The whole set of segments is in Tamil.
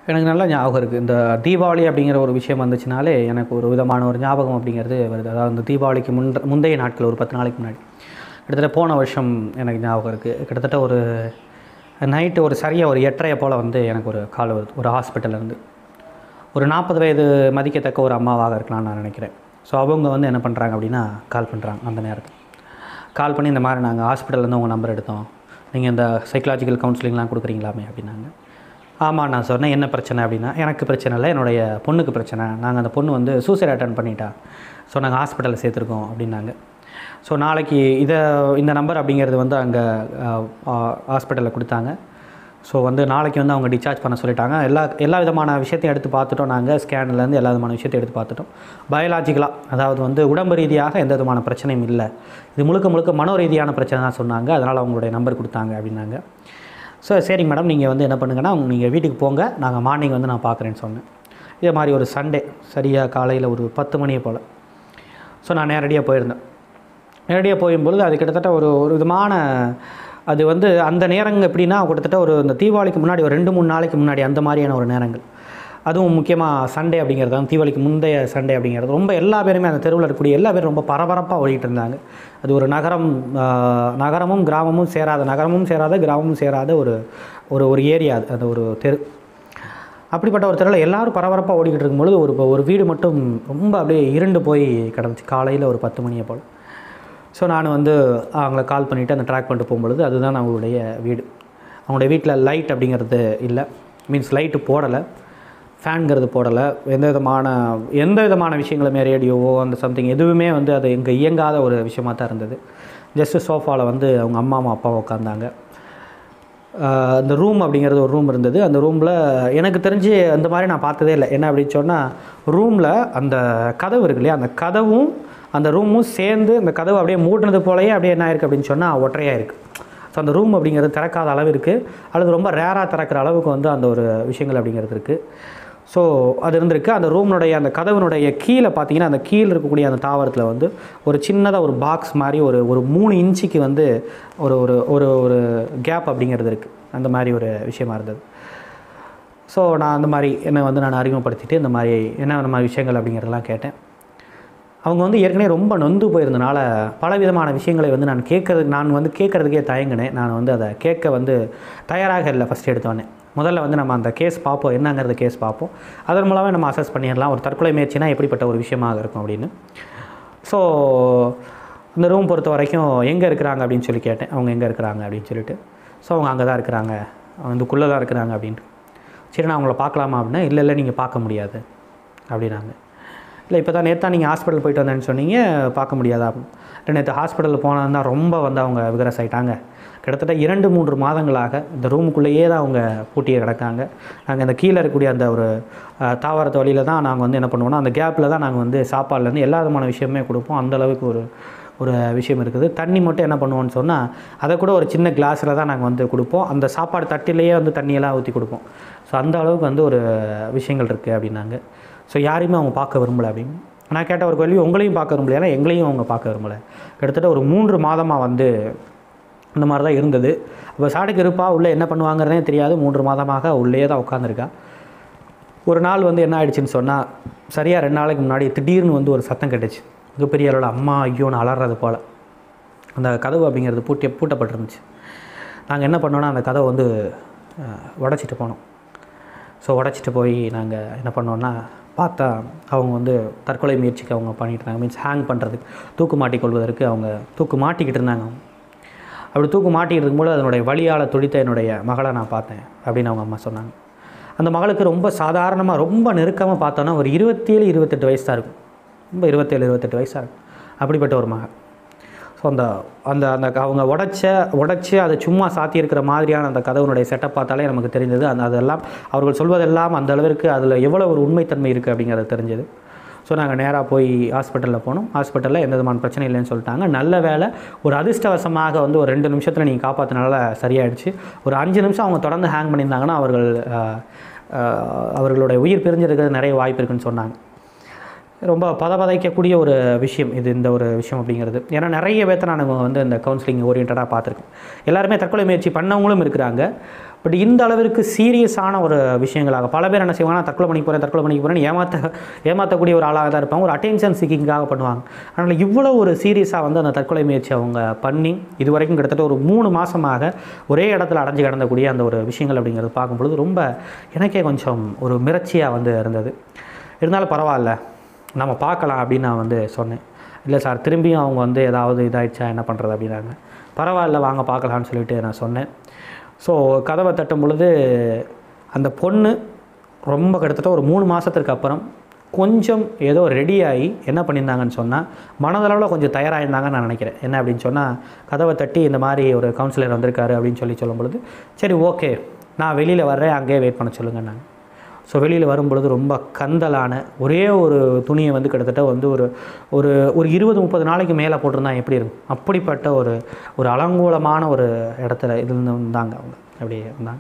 எனக்கு நல்லா ஞாபகம் இருக்குது இந்த தீபாவளி அப்படிங்கிற ஒரு விஷயம் வந்துச்சுனாலே எனக்கு ஒரு விதமான ஒரு ஞாபகம் அப்படிங்கிறது வருது அதாவது இந்த தீபாவளிக்கு முன் முந்தைய நாட்கள் ஒரு பத்து நாளைக்கு முன்னாடி கிட்டத்தட்ட போன வருஷம் எனக்கு ஞாபகம் இருக்குது கிட்டத்தட்ட ஒரு நைட்டு ஒரு சரியாக ஒரு எட்டரையை போல் வந்து எனக்கு ஒரு கால் வருது ஒரு ஹாஸ்பிட்டல்ல இருந்து ஒரு நாற்பது வயது மதிக்கத்தக்க ஒரு அம்மாவாக இருக்கலாம்னு நான் நினைக்கிறேன் ஸோ அவங்க வந்து என்ன பண்ணுறாங்க அப்படின்னா கால் பண்ணுறாங்க அந்த நேரத்தில் கால் பண்ணி இந்த மாதிரி நாங்கள் ஹாஸ்பிட்டல்லேருந்து உங்கள் நம்பர் எடுத்தோம் நீங்கள் இந்த சைக்கலாஜிக்கல் கவுன்சிலிங்லாம் கொடுக்குறீங்களாமே அப்படின்னாங்க ஆமாம் நான் சொன்னேன் என்ன பிரச்சனை அப்படின்னா எனக்கு பிரச்சனை இல்லை என்னுடைய பொண்ணுக்கு பிரச்சனை நாங்கள் அந்த பொண்ணு வந்து சூசைட் அட்டன் பண்ணிட்டா ஸோ நாங்கள் ஹாஸ்பிட்டலில் சேர்த்துருக்கோம் அப்படின்னாங்க ஸோ நாளைக்கு இதை இந்த நம்பர் அப்படிங்கிறது வந்து அங்கே ஹாஸ்பிட்டலில் கொடுத்தாங்க ஸோ வந்து நாளைக்கு வந்து அவங்க டிஸ்சார்ஜ் பண்ண சொல்லிட்டாங்க எல்லா எல்லா விதமான விஷயத்தையும் எடுத்து பார்த்துட்டோம் நாங்கள் ஸ்கேன்லேருந்து எல்லா விதமான விஷயத்தையும் எடுத்து பார்த்துட்டோம் பயாலாஜிக்கலாக அதாவது வந்து உடம்பு ரீதியாக எந்த விதமான பிரச்சனையும் இல்லை இது முழுக்க முழுக்க மனோ ரீதியான பிரச்சனை தான் சொன்னாங்க அதனால் அவங்களுடைய நம்பர் கொடுத்தாங்க அப்படின்னாங்க ஸோ சரிங்க மேடம் நீங்கள் வந்து என்ன பண்ணுங்கன்னா நீங்கள் வீட்டுக்கு போங்க நாங்கள் மார்னிங் வந்து நான் பார்க்குறேன்னு சொன்னேன் இதே மாதிரி ஒரு சண்டே சரியாக காலையில் ஒரு பத்து மணியை போல் ஸோ நான் நேரடியாக போயிருந்தேன் நேரடியாக போகும்பொழுது அது கிட்டத்தட்ட ஒரு ஒரு விதமான அது வந்து அந்த நேரங்க எப்படின்னா கிட்டத்தட்ட ஒரு இந்த தீபாவளிக்கு முன்னாடி ஒரு ரெண்டு மூணு நாளைக்கு முன்னாடி அந்த மாதிரியான ஒரு நேரங்கள் அதுவும் முக்கியமாக சண்டே அப்படிங்கிறது தான் தீபாவளிக்கு முந்தைய சண்டே அப்படிங்கிறது ரொம்ப எல்லா பேருமே அந்த தெருவில் இருக்கக்கூடிய எல்லா பேரும் ரொம்ப பரபரப்பாக ஓடிட்டு இருந்தாங்க அது ஒரு நகரம் ஆஹ், நகரமும் கிராமமும் சேராத நகரமும் சேராத கிராமமும் சேராத ஒரு ஒரு ஒரு ஏரியா அது அது ஒரு தெரு அப்படிப்பட்ட ஒரு தெருவில் எல்லாரும் பரபரப்பாக ஓடிக்கிட்டு இருக்கும்பொழுது ஒரு ஒரு வீடு மட்டும் ரொம்ப அப்படியே இருண்டு போய் கிடந்துச்சு காலையில் ஒரு பத்து மணியை போல் ஸோ நான் வந்து அவங்கள கால் பண்ணிவிட்டு அந்த ட்ராக் பண்ணிட்டு போகும்பொழுது அதுதான் அவங்களுடைய வீடு அவங்களுடைய வீட்டில் லைட் அப்படிங்கிறது இல்லை மீன்ஸ் லைட்டு போடலை ஃபேன்ங்கிறது போடலை எந்த விதமான எந்த விதமான விஷயங்களுமே ரேடியோவோ அந்த சம்திங் எதுவுமே வந்து அது இங்கே இயங்காத ஒரு விஷயமா தான் இருந்தது ஜஸ்ட்டு சோஃபாவில் வந்து அவங்க அம்மாவும் அப்பாவும் உட்காந்தாங்க ஆஹ் இந்த ரூம் அப்படிங்கிறது ஒரு ரூம் இருந்தது அந்த ரூமில் எனக்கு தெரிஞ்சு அந்த மாதிரி நான் பார்த்ததே இல்லை என்ன அப்படின்னு சொன்னால் ரூமில் அந்த கதவு இருக்கு இல்லையா அந்த கதவும் அந்த ரூமும் சேர்ந்து அந்த கதவு அப்படியே மூடினது போலயே அப்படியே என்ன ஆயிருக்கு அப்படின்னு சொன்னால் ஒற்றையாக இருக்குது ஸோ அந்த ரூம் அப்படிங்கிறது திறக்காத அளவு இருக்குது அல்லது ரொம்ப ரேராக திறக்கிற அளவுக்கு வந்து அந்த ஒரு விஷயங்கள் அப்படிங்கிறது இருக்குது ஸோ அது இருந்திருக்கு அந்த ரூம்னுடைய அந்த கதவினுடைய கீழே பார்த்தீங்கன்னா அந்த கீழே இருக்கக்கூடிய அந்த தாவரத்தில் வந்து ஒரு சின்னதாக ஒரு பாக்ஸ் மாதிரி ஒரு ஒரு மூணு இன்ச்சுக்கு வந்து ஒரு ஒரு ஒரு ஒரு கேப் அப்படிங்கிறது இருக்குது அந்த மாதிரி ஒரு விஷயமா இருந்தது ஸோ நான் அந்த மாதிரி என்னை வந்து நான் அறிமுகப்படுத்திட்டு இந்த மாதிரி என்ன அந்த மாதிரி விஷயங்கள் அப்படிங்கிறதெல்லாம் கேட்டேன் அவங்க வந்து ஏற்கனவே ரொம்ப நொந்து போயிருந்தனால பல விதமான விஷயங்களை வந்து நான் கேட்கறது நான் வந்து கேட்குறதுக்கே தயங்கினேன் நான் வந்து அதை கேட்க வந்து தயாராக இல்லை ஃபஸ்ட் எடுத்தோடனே முதல்ல வந்து நம்ம அந்த கேஸ் பார்ப்போம் என்னங்கிறது கேஸ் பார்ப்போம் அதன் மூலமாக நம்ம அசஸ் பண்ணிடலாம் ஒரு தற்கொலை முயற்சினா எப்படிப்பட்ட ஒரு விஷயமாக இருக்கும் அப்படின்னு ஸோ இந்த ரூம் பொறுத்த வரைக்கும் எங்கே இருக்கிறாங்க அப்படின்னு சொல்லி கேட்டேன் அவங்க எங்கே இருக்கிறாங்க அப்படின்னு சொல்லிட்டு ஸோ அவங்க அங்கே தான் இருக்கிறாங்க அவங்க இதுக்குள்ளே தான் இருக்கிறாங்க அப்படின்ட்டு சரி நான் அவங்கள பார்க்கலாமா அப்படின்னா இல்லை இல்லை நீங்கள் பார்க்க முடியாது அப்படின்னாங்க இல்லை இப்போ தான் நேற்று நீங்கள் ஹாஸ்பிட்டல் போயிட்டு வந்தேன்னு சொன்னீங்க பார்க்க முடியாதா இல்லை நேற்று ஹாஸ்பிட்டலில் போனதுனா ரொம்ப வந்து அவங்க விகரஸ் ஆயிட்டாங்க கிட்டத்தட்ட இரண்டு மூன்று மாதங்களாக இந்த ரூமுக்குள்ளேயே தான் அவங்க பூட்டியே கிடக்காங்க நாங்கள் இந்த கீழே இருக்கக்கூடிய அந்த ஒரு அஹ், தாவரத்து வழியில் தான் நாங்கள் வந்து என்ன பண்ணுவோம்னா அந்த கேப்பில் தான் நாங்கள் வந்து சாப்பாடுலேருந்து எல்லா விதமான விஷயமே கொடுப்போம் அந்த அளவுக்கு ஒரு ஒரு விஷயம் இருக்குது தண்ணி மட்டும் என்ன பண்ணுவோம்னு சொன்னால் அதை கூட ஒரு சின்ன கிளாஸில் தான் நாங்கள் வந்து கொடுப்போம் அந்த சாப்பாடு தட்டிலேயே வந்து தண்ணியெல்லாம் ஊற்றி கொடுப்போம் ஸோ அந்த அளவுக்கு வந்து ஒரு விஷயங்கள் இருக்குது அப்படின்னாங்க ஸோ யாரையுமே அவங்க பார்க்க விரும்பலை அப்படின்னு நான் கேட்ட ஒரு கேள்வி உங்களையும் பார்க்க விரும்பல ஏன்னா எங்களையும் அவங்க பார்க்க விரும்பலை கிட்டத்தட்ட ஒரு மூன்று மாதமாக வந்து இந்த மாதிரி தான் இருந்தது அப்போ சாடைக்கு இருப்பா உள்ளே என்ன பண்ணுவாங்கிறதே தெரியாது மூன்று மாதமாக உள்ளே தான் உட்காந்துருக்கா ஒரு நாள் வந்து என்ன ஆயிடுச்சுன்னு சொன்னால் சரியாக ரெண்டு நாளைக்கு முன்னாடி திடீர்னு வந்து ஒரு சத்தம் கேட்டுச்சு மிகப்பெரிய அளவில் அம்மா ஐயோன்னு அலறது போல் அந்த கதவு அப்படிங்கிறது பூட்டி பூட்டப்பட்டிருந்துச்சு நாங்கள் என்ன பண்ணோன்னா அந்த கதவை வந்து அஹ், உடைச்சிட்டு போனோம் ஸோ உடைச்சிட்டு போய் நாங்கள் என்ன பண்ணோன்னா பார்த்தா அவங்க வந்து தற்கொலை முயற்சிக்கு அவங்க பண்ணிட்டு இருந்தாங்க மீன்ஸ் ஹேங் பண்ணுறதுக்கு தூக்கு மாட்டிக் கொள்வதற்கு அவங்க தூக்கு மாட்டிக்கிட்டு இருந்தாங்க அவங்க அப்படி தூக்கு மாட்டிக்கிட்டு இருக்கும்போது அதனுடைய வழியால் துடித்த என்னுடைய மகளை நான் பார்த்தேன் அப்படின்னு அவங்க அம்மா சொன்னாங்க அந்த மகளுக்கு ரொம்ப சாதாரணமாக ரொம்ப நெருக்கமாக பார்த்தோன்னா ஒரு இருபத்தேழு இருபத்தெட்டு வயசு தான் இருக்கும் ரொம்ப இருபத்தேழு இருபத்தெட்டு வயசாக இருக்கும் அப்படிப்பட்ட ஒரு மகள் ஸோ அந்த அந்த அந்த அவங்க உடைச்ச உடைச்சி அதை சும்மா சாத்தியிருக்கிற மாதிரியான அந்த கதவுனுடைய செட்டப் பார்த்தாலே நமக்கு தெரிஞ்சது அந்த அதெல்லாம் அவர்கள் சொல்வதெல்லாம் அந்த அளவிற்கு அதில் எவ்வளோ ஒரு உண்மைத்தன்மை இருக்குது அப்படிங்கிறது தெரிஞ்சது ஸோ நாங்கள் நேராக போய் ஹாஸ்பிட்டலில் போனோம் ஹாஸ்பிட்டலில் எந்த விதமான பிரச்சனை இல்லைன்னு சொல்லிட்டாங்க நல்ல வேலை ஒரு அதிர்ஷ்டவசமாக வந்து ஒரு ரெண்டு நிமிஷத்தில் நீங்கள் காப்பாற்றினால சரியாயிடுச்சு ஒரு அஞ்சு நிமிஷம் அவங்க தொடர்ந்து ஹேங் பண்ணியிருந்தாங்கன்னா அவர்கள் ஆஹ், ஆஹ், அவர்களுடைய உயிர் பிரிஞ்சிருக்கிறது நிறைய வாய்ப்பு இருக்குன்னு சொன்னாங்க ரொம்ப பதபதைக்கக்கூடிய ஒரு விஷயம் இது இந்த ஒரு விஷயம் அப்படிங்கிறது ஏன்னா நிறைய பேர்த்த நான் வந்து இந்த கவுன்சிலிங் ஓரியன்டாக பார்த்துருக்கேன் எல்லாருமே தற்கொலை முயற்சி பண்ணவங்களும் இருக்கிறாங்க பட் இந்த அளவிற்கு சீரியஸான ஒரு விஷயங்களாக பல பேர் என்ன செய்வாங்கன்னா தற்கொலை பண்ணி போகிறேன் தற்கொலை பண்ணி போகிறேன் ஏமாத்த ஏமாற்றக்கூடிய ஒரு ஆளாக தான் இருப்பாங்க ஒரு அட்டென்ஷன் சீக்கிங்காக பண்ணுவாங்க அதனால் இவ்வளோ ஒரு சீரியஸாக வந்து அந்த தற்கொலை முயற்சி அவங்க பண்ணி இது வரைக்கும் கிட்டத்தட்ட ஒரு மூணு மாதமாக ஒரே இடத்துல அடைஞ்சு கிடந்தக்கூடிய அந்த ஒரு விஷயங்கள் அப்படிங்கிறது பார்க்கும்பொழுது ரொம்ப எனக்கே கொஞ்சம் ஒரு மிரட்சியாக வந்து இருந்தது இருந்தாலும் பரவாயில்ல நம்ம பார்க்கலாம் அப்படின்னு நான் வந்து சொன்னேன் இல்லை சார் திரும்பியும் அவங்க வந்து ஏதாவது இதாயிடுச்சா என்ன பண்ணுறது அப்படின்னாங்க பரவாயில்ல வாங்க பார்க்கலான்னு சொல்லிட்டு நான் சொன்னேன் ஸோ கதவை தட்டும் பொழுது அந்த பொண்ணு ரொம்ப கிட்டத்தட்ட ஒரு மூணு மாதத்திற்கு அப்புறம் கொஞ்சம் ஏதோ ரெடியாகி என்ன பண்ணியிருந்தாங்கன்னு சொன்னால் மனதளவில் கொஞ்சம் தயாராகிருந்தாங்கன்னு நான் நினைக்கிறேன் என்ன அப்படின்னு சொன்னால் கதவை தட்டி இந்த மாதிரி ஒரு கவுன்சிலர் வந்திருக்காரு அப்படின்னு சொல்லி சொல்லும் பொழுது சரி ஓகே நான் வெளியில் வர்றேன் அங்கேயே வெயிட் பண்ண சொல்லுங்கள் நான் ஸோ வெளியில் வரும்பொழுது ரொம்ப கந்தலான ஒரே ஒரு துணியை வந்து கிட்டத்தட்ட வந்து ஒரு ஒரு ஒரு இருபது முப்பது நாளைக்கு மேலே போட்டிருந்தா எப்படி இருக்கும் அப்படிப்பட்ட ஒரு ஒரு அலங்கோலமான ஒரு இடத்துல இருந்து இருந்தாங்க அவங்க அப்படியே இருந்தாங்க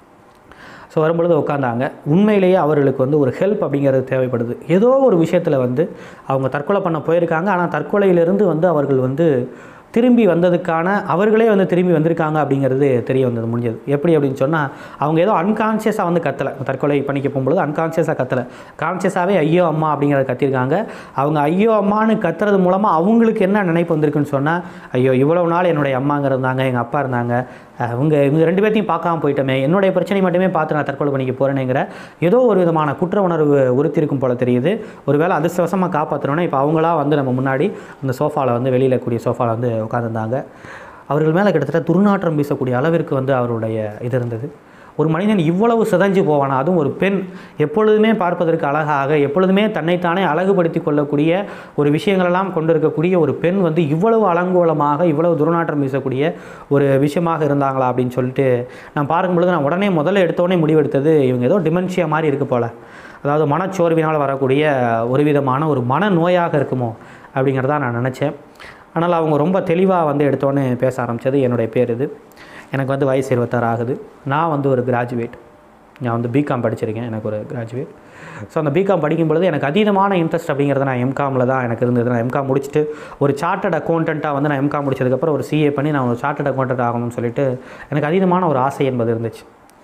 ஸோ வரும்பொழுது உட்காந்தாங்க உண்மையிலேயே அவர்களுக்கு வந்து ஒரு ஹெல்ப் அப்படிங்கிறது தேவைப்படுது ஏதோ ஒரு விஷயத்தில் வந்து அவங்க தற்கொலை பண்ண போயிருக்காங்க ஆனால் தற்கொலையிலிருந்து வந்து அவர்கள் வந்து திரும்பி வந்ததுக்கான அவர்களே வந்து திரும்பி வந்திருக்காங்க அப்படிங்கிறது தெரிய வந்தது முடிஞ்சது எப்படி அப்படின்னு சொன்னால் அவங்க ஏதோ அன்கான்ஷியஸாக வந்து கத்தலை தற்கொலை பண்ணிக்க போகும்பொழுது அன்கான்ஷியஸாக கத்தலை கான்ஷியஸாகவே ஐயோ அம்மா அப்படிங்கிறத கத்திருக்காங்க அவங்க ஐயோ அம்மான்னு கத்துறது மூலமாக அவங்களுக்கு என்ன நினைப்பு வந்திருக்குன்னு சொன்னால் ஐயோ இவ்வளவு நாள் என்னுடைய அம்மாங்க இருந்தாங்க எங்கள் அப்பா இருந்தாங்க அவங்க இவங்க ரெண்டு பேர்த்தையும் பார்க்காம போயிட்டோமே என்னுடைய பிரச்சனை மட்டுமே பார்த்து நான் தற்கொலை பண்ணிக்க போகிறேனுங்கிற ஏதோ ஒரு விதமான குற்ற உணர்வு உறுத்திருக்கும் போல தெரியுது ஒருவேளை அதிர்ஷ்டவசமாக காப்பாற்றணும்னா இப்போ அவங்களா வந்து நம்ம முன்னாடி அந்த சோஃபாவில் வந்து வெளியில் கூடிய சோஃபாவில் வந்து உட்காந்துருந்தாங்க அவர்கள் மேலே கிட்டத்தட்ட துர்நாற்றம் வீசக்கூடிய அளவிற்கு வந்து அவருடைய இது இருந்தது ஒரு மனிதன் இவ்வளவு சிதைஞ்சு போவானா அதுவும் ஒரு பெண் எப்பொழுதுமே பார்ப்பதற்கு அழகாக எப்பொழுதுமே தன்னைத்தானே அழகுபடுத்தி கொள்ளக்கூடிய ஒரு விஷயங்களெல்லாம் கொண்டிருக்கக்கூடிய ஒரு பெண் வந்து இவ்வளவு அலங்கோலமாக இவ்வளவு துர்நாற்றம் வீசக்கூடிய ஒரு விஷயமாக இருந்தாங்களா அப்படின்னு சொல்லிட்டு நான் பார்க்கும்பொழுது நான் உடனே முதல்ல எடுத்தோடனே முடிவெடுத்தது இவங்க ஏதோ டிமென்ஷியா மாதிரி இருக்கு போல் அதாவது மனச்சோர்வினால் வரக்கூடிய ஒரு விதமான ஒரு மன நோயாக இருக்குமோ அப்படிங்கிறத நான் நினச்சேன் ஆனால் அவங்க ரொம்ப தெளிவாக வந்து எடுத்தோன்னே பேச ஆரம்பித்தது என்னுடைய பேர் இது எனக்கு வந்து வயசு இருபத்தாறு ஆகுது நான் வந்து ஒரு கிராஜுவேட் நான் வந்து பிகாம் படிச்சிருக்கேன் எனக்கு ஒரு கிராஜுவேட் ஸோ அந்த பிகாம் படிக்கும் பொழுது எனக்கு அதீதமான இன்ட்ரெஸ்ட் அப்படிங்கிறது நான் எம்காமில் தான் எனக்கு இருந்தது நான் எம்காம் முடிச்சுட்டு ஒரு சார்ட்டட் அக்கௌண்டண்ட்டாக வந்து நான் எம்காம் முடிச்சதுக்கப்புறம் ஒரு சிஏ பண்ணி நான் ஒரு சார்ட்டட் அக்கௌண்டன்ட் ஆகணும்னு சொல்லிட்டு எனக்கு அதீதமான ஒரு ஆசை என்பது இருந்துச்சு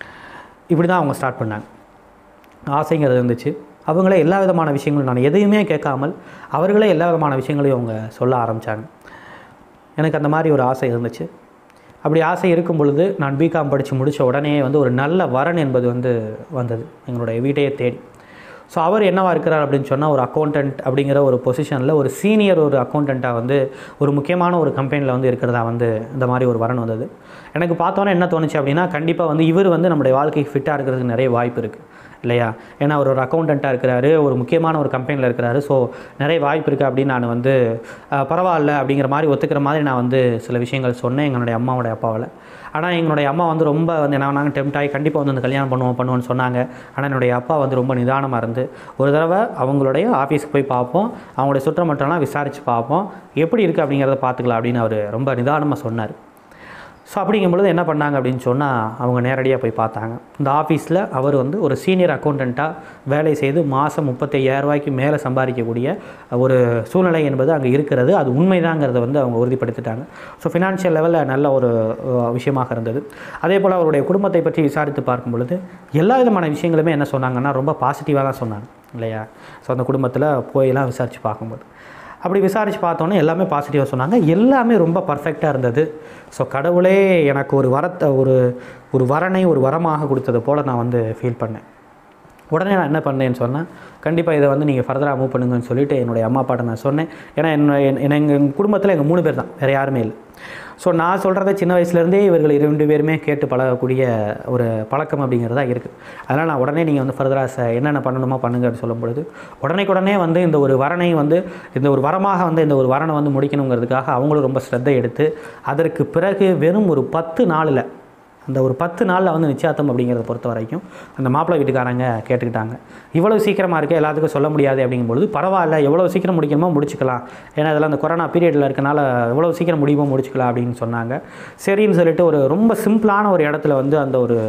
இப்படி தான் அவங்க ஸ்டார்ட் பண்ணாங்க ஆசைங்கிறது இருந்துச்சு அவங்களே எல்லா விதமான விஷயங்களும் நான் எதையுமே கேட்காமல் அவர்களே எல்லா விதமான விஷயங்களையும் அவங்க சொல்ல ஆரம்பித்தாங்க எனக்கு அந்த மாதிரி ஒரு ஆசை இருந்துச்சு அப்படி ஆசை இருக்கும் பொழுது நான் பிகாம் படித்து முடித்த உடனே வந்து ஒரு நல்ல வரன் என்பது வந்து வந்தது எங்களுடைய வீட்டையே தேடி ஸோ அவர் என்னவா இருக்கிறார் அப்படின்னு சொன்னால் ஒரு அக்கௌண்டன்ட் அப்படிங்கிற ஒரு பொசிஷனில் ஒரு சீனியர் ஒரு அக்கௌண்டண்ட்டாக வந்து ஒரு முக்கியமான ஒரு கம்பெனியில் வந்து இருக்கிறதா வந்து இந்த மாதிரி ஒரு வரன் வந்தது எனக்கு பார்த்தோன்னே என்ன தோணுச்சு அப்படின்னா கண்டிப்பாக வந்து இவர் வந்து நம்முடைய வாழ்க்கைக்கு ஃபிட்டாக இருக்கிறதுக்கு நிறைய வாய்ப்பு இருக்குது இல்லையா ஏன்னா அவர் ஒரு அக்கௌண்டண்ட்டாக இருக்கிறாரு ஒரு முக்கியமான ஒரு கம்பெனியில் இருக்கிறாரு ஸோ நிறைய வாய்ப்பு இருக்குது அப்படின்னு நான் வந்து அஹ், பரவாயில்ல அப்படிங்கிற மாதிரி ஒத்துக்கிற மாதிரி நான் வந்து சில விஷயங்கள் சொன்னேன் எங்களுடைய அம்மாவோட அப்பாவில் ஆனால் எங்களுடைய அம்மா வந்து ரொம்ப வந்து என்ன நாங்கள் டெம்ட் ஆகி கண்டிப்பாக வந்து அந்த கல்யாணம் பண்ணுவோம் பண்ணுவோம்னு சொன்னாங்க ஆனால் என்னுடைய அப்பா வந்து ரொம்ப நிதானமாக இருந்து ஒரு தடவை அவங்களுடைய ஆஃபீஸ்க்கு போய் பார்ப்போம் அவங்களுடைய சுற்றமற்றம்லாம் விசாரித்து பார்ப்போம் எப்படி இருக்குது அப்படிங்கிறத பார்த்துக்கலாம் அப்படின்னு அவர் ரொம்ப நிதானமாக சொன்னார் ஸோ அப்படிங்கும் பொழுது என்ன பண்ணாங்க அப்படின்னு சொன்னால் அவங்க நேரடியாக போய் பார்த்தாங்க இந்த ஆஃபீஸில் அவர் வந்து ஒரு சீனியர் அக்கௌண்டண்ட்டாக வேலை செய்து மாதம் ரூபாய்க்கு மேலே சம்பாதிக்கக்கூடிய ஒரு சூழ்நிலை என்பது அங்கே இருக்கிறது அது உண்மைதாங்கிறத வந்து அவங்க உறுதிப்படுத்திட்டாங்க ஸோ ஃபினான்ஷியல் லெவலில் நல்ல ஒரு அஹ், விஷயமாக இருந்தது அதே போல் அவருடைய குடும்பத்தை பற்றி விசாரித்து பார்க்கும் பொழுது எல்லா விதமான விஷயங்களுமே என்ன சொன்னாங்கன்னா ரொம்ப பாசிட்டிவாக தான் சொன்னாங்க இல்லையா ஸோ அந்த குடும்பத்தில் போயெல்லாம் விசாரித்து பார்க்கும்போது அப்படி விசாரித்து பார்த்தோன்னே எல்லாமே பாசிட்டிவாக சொன்னாங்க எல்லாமே ரொம்ப பர்ஃபெக்டாக இருந்தது ஸோ கடவுளே எனக்கு ஒரு வரத்தை ஒரு ஒரு வரனை ஒரு வரமாக கொடுத்தது போல் நான் வந்து ஃபீல் பண்ணேன் உடனே நான் என்ன பண்ணேன்னு சொன்னேன் கண்டிப்பாக இதை வந்து நீங்கள் ஃபர்தராக மூவ் பண்ணுங்கன்னு சொல்லிட்டு என்னுடைய அம்மா அப்பாட்ட நான் சொன்னேன் ஏன்னா என்ன என்ன எங்கள் குடும்பத்தில் எங்கள் மூணு பேர் தான் வேறு யாருமே இல்லை ஸோ நான் சொல்கிறத சின்ன வயசுலேருந்தே இவர்கள் இரண்டு பேருமே கேட்டு பழகக்கூடிய ஒரு பழக்கம் அப்படிங்கிறதா இருக்குது அதனால் நான் உடனே நீங்கள் வந்து ஃபர்தராக என்னென்ன பண்ணணுமோ பண்ணுங்க அப்படின்னு சொல்லும் பொழுது உடனே உடனே வந்து இந்த ஒரு வரனை வந்து இந்த ஒரு வரமாக வந்து இந்த ஒரு வரனை வந்து முடிக்கணுங்கிறதுக்காக அவங்களும் ரொம்ப ஸ்ரத்தை எடுத்து அதற்கு பிறகு வெறும் ஒரு பத்து நாளில் அந்த ஒரு பத்து நாளில் வந்து நிச்சயார்த்தம் அப்படிங்கிறத பொறுத்த வரைக்கும் அந்த மாப்பிள்ளை வீட்டுக்காரங்க கேட்டுக்கிட்டாங்க இவ்வளோ சீக்கிரமாக இருக்குது எல்லாத்துக்கும் சொல்ல முடியாது அப்படிங்கும்பொழுது பரவாயில்ல எவ்வளோ சீக்கிரம் முடிக்கணுமோ முடிச்சுக்கலாம் ஏன்னா இதெல்லாம் அந்த கொரோனா பீரியடில் இருக்கனால எவ்வளோ சீக்கிரம் முடியுமோ முடிச்சுக்கலாம் அப்படின்னு சொன்னாங்க சரின்னு சொல்லிட்டு ஒரு ரொம்ப சிம்பிளான ஒரு இடத்துல வந்து அந்த ஒரு